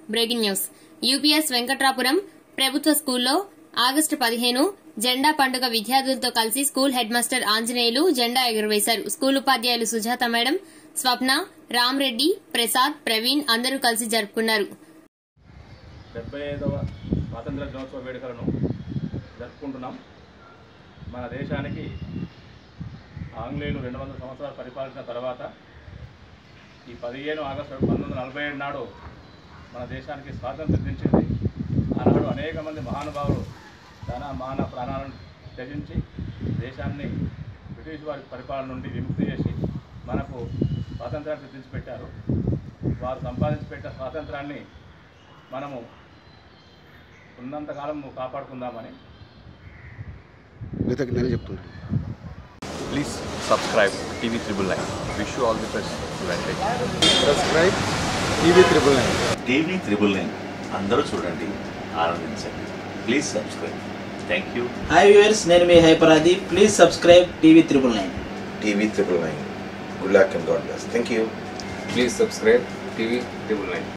Breaking news UPS వెంకట్రాపురం ప్రభుత్వ స్కూల్లో August పదిహేను జెండా పండుగ విద్యార్థులతో కలిసి స్కూల్ హెడ్ మాస్టర్ ఆంజనేయులు జెండా ఎగురవేశారు స్కూల్ ఉపాధ్యాయులు సుజాత మేడం స్వప్న రామ్రెడ్డి ప్రసాద్ ప్రవీణ్ అందరూ కలిసి జరుపుకున్నారు డెబ్బై ఐదవ స్వాతంత్ర దినోత్సవ వేడుకలను జరుపుకుంటున్నాం మన దేశానికి ఆంగ్లేయులు రెండు వందల సంవత్సరాలు పరిపాలించిన తర్వాత ఈ పదిహేను ఆగస్టు పంతొమ్మిది వందల నలభై ఏడు నాడు మన దేశానికి స్వాతంత్రం దించింది ఆనాడు అనేక మంది మహానుభావులు ధన మాన ప్రాణాలను త్యజించి దేశాన్ని బ్రిటిష్ వారి పరిపాలన నుండి విముక్తి చేసి మనకు స్వాతంత్రాన్ని సిద్ధించి పెట్టారు వారు సంపాదించి పెట్టిన స్వాతంత్రాన్ని మనము ఉన్నంతకాలం కాపాడుకుందామని మిగతా నెల చెప్తున్నాను Please subscribe TV Triple Nine. Wish you all the best. Advantage. Subscribe TV triple nine TV triple nine అందరూ చూడండి ఆనందించండి please subscribe thank you hi viewers నేను మీ హైపరాది please subscribe TV triple nine TV triple nine. Good luck and God bless. Thank you. Please subscribe TV Triple Nine.